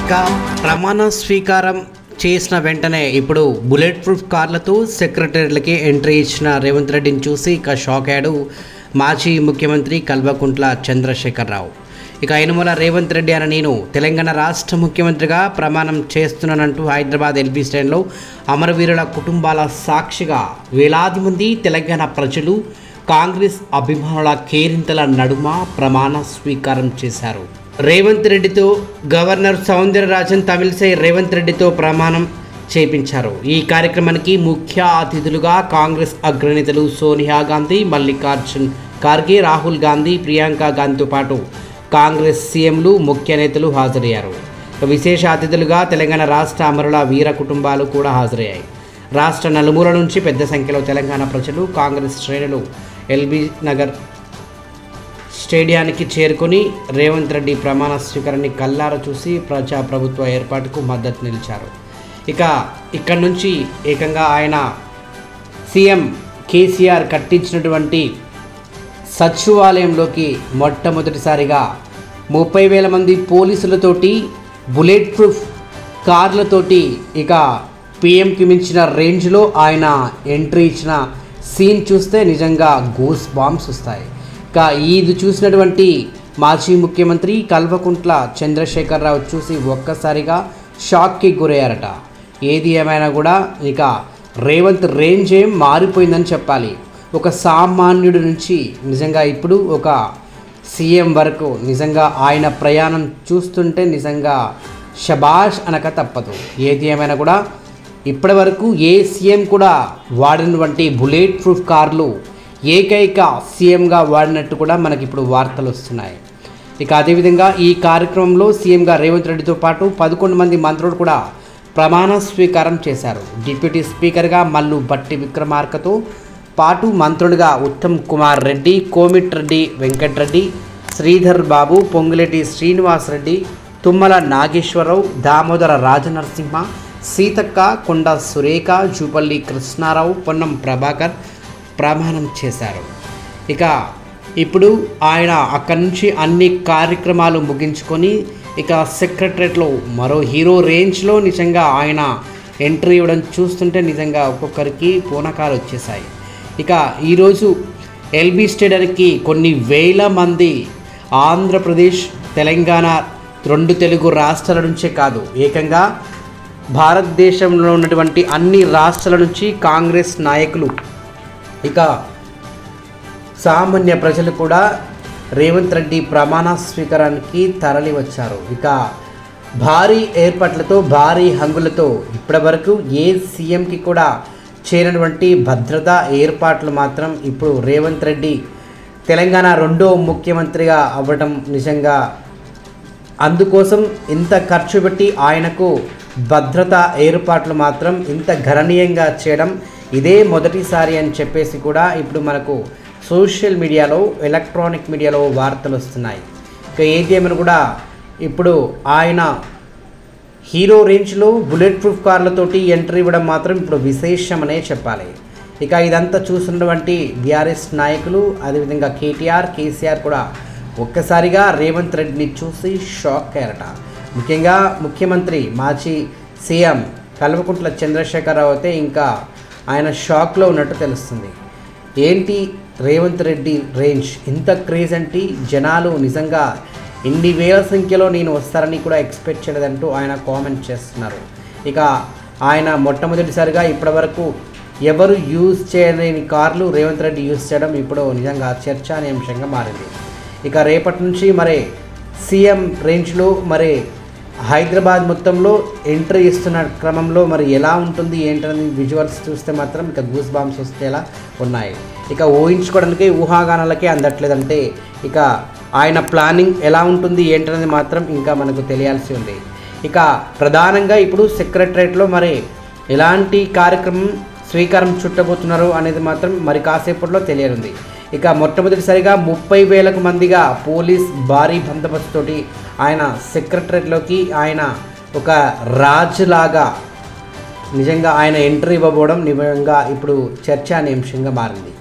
ఇక ప్రమాణ స్వీకారం చేసిన వెంటనే ఇప్పుడు బుల్లెట్ ప్రూఫ్ కార్లతో సెక్రటరీలకి ఎంట్రీ ఇచ్చిన రేవంత్ రెడ్డిని చూసి ఇక షాక్ అయ్యాడు మాజీ ముఖ్యమంత్రి కల్వకుంట్ల చంద్రశేఖరరావు ఇక అయినమూల రేవంత్ రెడ్డి అని నేను తెలంగాణ రాష్ట్ర ముఖ్యమంత్రిగా ప్రమాణం చేస్తున్నానంటూ హైదరాబాద్ ఎల్బీ స్టాండ్లో అమరవీరుల కుటుంబాల సాక్షిగా వేలాది మంది తెలంగాణ ప్రజలు కాంగ్రెస్ అభిమానుల కేరింతల నడుమ ప్రమాణ స్వీకారం చేశారు రేవంత్ రెడ్డితో గవర్నర్ సౌందరరాజన్ తమిళసై రేవంత్ రెడ్డితో ప్రమాణం చేపించారు ఈ కార్యక్రమానికి ముఖ్య అతిథులుగా కాంగ్రెస్ అగ్రనేతలు సోనియా గాంధీ మల్లికార్జున్ ఖార్గే రాహుల్ గాంధీ ప్రియాంక గాంధీతో పాటు కాంగ్రెస్ సీఎంలు ముఖ్య నేతలు హాజరయ్యారు విశేష అతిథులుగా తెలంగాణ రాష్ట్ర అమరుల వీర కుటుంబాలు కూడా హాజరయ్యాయి రాష్ట్ర నలుమూల నుంచి పెద్ద సంఖ్యలో తెలంగాణ ప్రజలు కాంగ్రెస్ శ్రేణులు ఎల్బీ నగర్ స్టేడియానికి చేరుకొని రేవంత్ రెడ్డి ప్రమాణ స్వీకారాన్ని కల్లార చూసి ప్రజా ప్రభుత్వ ఏర్పాటుకు మద్దతు నిలిచారు ఇక ఇక్కడి నుంచి ఏకంగా ఆయన సీఎం కేసీఆర్ కట్టించినటువంటి సచివాలయంలోకి మొట్టమొదటిసారిగా ముప్పై వేల మంది పోలీసులతోటి బుల్లెట్ ప్రూఫ్ కార్లతోటి ఇక పిఎంకి మించిన రేంజ్లో ఆయన ఎంట్రీ ఇచ్చిన సీన్ చూస్తే నిజంగా గూస్ బాంబ్స్ వస్తాయి ఇక ఇది చూసినటువంటి మాజీ ముఖ్యమంత్రి కల్వకుంట్ల చంద్రశేఖరరావు చూసి ఒక్కసారిగా షాక్కి గురయ్యారట ఏది ఏమైనా కూడా ఇక రేవంత్ రేంజ్ ఏం మారిపోయిందని చెప్పాలి ఒక సామాన్యుడి నుంచి నిజంగా ఇప్పుడు ఒక సీఎం వరకు నిజంగా ఆయన ప్రయాణం చూస్తుంటే నిజంగా షబాష్ అనక తప్పదు ఏది ఏమైనా కూడా ఇప్పటి వరకు ఏ సీఎం కూడా వాడినటువంటి బుల్లెట్ ప్రూఫ్ కార్లు ఏకైక సీఎంగా వాడినట్టు కూడా మనకి ఇప్పుడు వార్తలు వస్తున్నాయి ఇక అదేవిధంగా ఈ కార్యక్రమంలో సీఎంగా రేవంత్ రెడ్డితో పాటు పదకొండు మంది మంత్రులు కూడా ప్రమాణ స్వీకారం చేశారు డిప్యూటీ స్పీకర్గా మల్లు బట్టి విక్రమార్కతో పాటు మంత్రులుగా ఉత్తమ్ కుమార్ రెడ్డి కోమిట్ రెడ్డి వెంకట్రెడ్డి శ్రీధర్ బాబు పొంగులేటి శ్రీనివాస్ రెడ్డి తుమ్మల నాగేశ్వరరావు దామోదర రాజనరసింహ సీతక్క కొండ సురేఖ జూపల్లి కృష్ణారావు పొన్నం ప్రభాకర్ ప్రమాణం చేశారు ఇక ఇప్పుడు ఆయన అక్కడి నుంచి అన్ని కార్యక్రమాలు ముగించుకొని ఇక సెక్రటరేట్లో మరో హీరో రేంజ్లో నిజంగా ఆయన ఎంట్రీ ఇవ్వడం చూస్తుంటే నిజంగా ఒక్కొక్కరికి పూనకాలు వచ్చేసాయి ఇక ఈరోజు ఎల్బీ స్టేడియానికి కొన్ని వేల మంది ఆంధ్రప్రదేశ్ తెలంగాణ రెండు తెలుగు రాష్ట్రాల నుంచే కాదు ఏకంగా భారతదేశంలో ఉన్నటువంటి అన్ని రాష్ట్రాల నుంచి కాంగ్రెస్ నాయకులు ఇక సామాన్య ప్రజలు కూడా రేవంత్ రెడ్డి ప్రమాణ స్వీకారానికి తరలి వచ్చారు ఇక భారీ ఏర్పాట్లతో భారీ హంగులతో ఇప్పటివరకు ఏ సీఎంకి కూడా చేరినటువంటి భద్రతా ఏర్పాట్లు మాత్రం ఇప్పుడు రేవంత్ రెడ్డి తెలంగాణ రెండో ముఖ్యమంత్రిగా అవ్వడం నిజంగా అందుకోసం ఇంత ఖర్చు పెట్టి ఆయనకు భద్రతా ఏర్పాట్లు మాత్రం ఇంత గణనీయంగా చేయడం ఇదే మొదటిసారి అని చెప్పేసి కూడా ఇప్పుడు మనకు సోషల్ మీడియాలో ఎలక్ట్రానిక్ మీడియాలో వార్తలు వస్తున్నాయి ఇక ఏటీఎంను కూడా ఇప్పుడు ఆయన హీరో రేంజ్లో బుల్లెట్ ప్రూఫ్ కార్లతోటి ఎంట్రీ ఇవ్వడం మాత్రం ఇప్పుడు విశేషమనే చెప్పాలి ఇక ఇదంతా చూస్తున్నటువంటి బీఆర్ఎస్ నాయకులు అదేవిధంగా కేటీఆర్ కేసీఆర్ కూడా ఒక్కసారిగా రేవంత్ రెడ్డిని చూసి షాక్ అయ్యారట ముఖ్యంగా ముఖ్యమంత్రి మాజీ సీఎం కల్వకుంట్ల చంద్రశేఖరరావు అయితే ఇంకా ఆయన షాక్లో ఉన్నట్టు తెలుస్తుంది ఏంటి రేవంత్ రెడ్డి రేంజ్ ఇంత క్రేజ్ అంటే జనాలు నిజంగా ఇన్ని వేల సంఖ్యలో నేను వస్తారని కూడా ఎక్స్పెక్ట్ చేయలేదంటూ ఆయన కామెంట్ చేస్తున్నారు ఇక ఆయన మొట్టమొదటిసారిగా ఇప్పటివరకు ఎవరు యూజ్ చేయలేని కార్లు రేవంత్ రెడ్డి యూజ్ చేయడం ఇప్పుడు నిజంగా చర్చానీయాంశంగా మారింది ఇక రేపటి నుంచి మరి సీఎం రేంజ్లో మరి హైదరాబాద్ మొత్తంలో ఎంట్రీ ఇస్తున్న క్రమంలో మరి ఎలా ఉంటుంది ఏంటనేది విజువల్స్ చూస్తే మాత్రం ఇక గూస్ బాంబ్స్ వస్తేలా ఉన్నాయి ఇక ఊహించుకోవడానికి ఊహాగానాలకే అందట్లేదంటే ఇక ఆయన ప్లానింగ్ ఎలా ఉంటుంది ఏంటనేది మాత్రం ఇంకా మనకు తెలియాల్సి ఉంది ఇక ప్రధానంగా ఇప్పుడు సెక్రటరేట్లో మరి ఎలాంటి కార్యక్రమం స్వీకారం చుట్టబోతున్నారు అనేది మాత్రం మరి కాసేపట్లో తెలియనుంది ఇక మొట్టమొదటిసారిగా ముప్పై వేలకు మందిగా పోలీస్ భారీ బందోబస్తుతోటి ఆయన సెక్రటరేట్లోకి ఆయన ఒక రాజులాగా నిజంగా ఆయన ఎంట్రీ ఇవ్వబోవడం నిజంగా ఇప్పుడు చర్చానీయాంశంగా మారింది